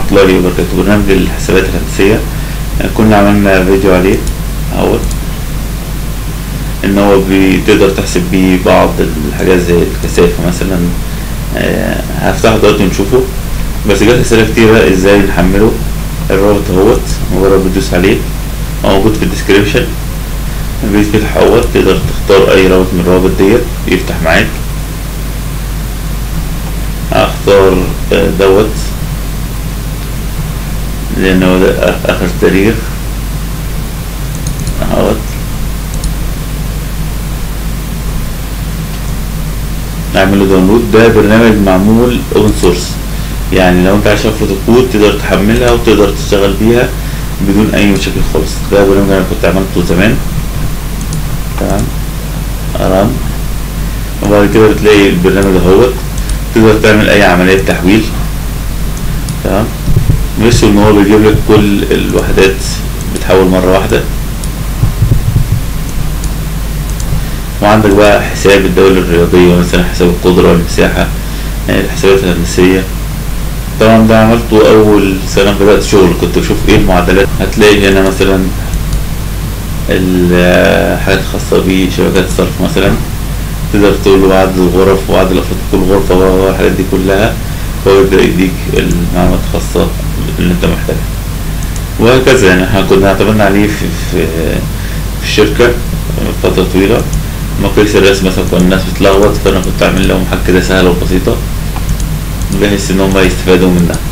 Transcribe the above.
الله وبركاته برنامج الحسابات الهندسية كنا عملنا فيديو عليه اهوت ان هو بتقدر تحسب بيه بعض الحاجات زي الكثافة مثلا آه، هفتحه دلوقتي ونشوفه بس جات اسئلة كتيرة ازاي نحمله الرابط اهوت مجرد بتدوس عليه هو موجود في الديسكريبشن بيتفتح اهوت تقدر تختار اي رابط من الروابط ديت يفتح معاك هختار آه، دوت لان هو ده آ- اخر تاريخ اهوت اعمله داونلود ده برنامج معمول اوبن سورس يعني لو انت عايز شفرة الكود تقدر تحملها وتقدر تشتغل بيها بدون اي مشاكل خالص ده برنامج انا كنت عملته زمان تمام ران وبعد كده بتلاقي البرنامج اهوت تقدر تعمل اي عملية تحويل تمام مش ان هو بيجيب لك كل الوحدات بتحول مرة واحدة وعندك بقى حساب الدولة الرياضية مثلا حساب القدرة والمساحة يعني الحسابات الهندسية طبعا ده عملته أول سنة بدأت شغل كنت بشوف ايه المعادلات هتلاقي هنا مثلا الحاجات الخاصة بشبكات الصرف مثلا تقدر تقول له عدد الغرف وعدد الأفراد في كل غرفة والحاجات دي كلها فهو يبدأ يديك المعلومات الخاصة اللي انت محتاجها وهكذا يعني احنا كنا اعتمدنا عليه في في, في الشركة فترة طويلة مقاييس الرسم مثلا كان الناس بتلخبط فأنا كنت أعمل لهم حاجة كده سهلة وبسيطة بحيث إن هم يستفادوا منها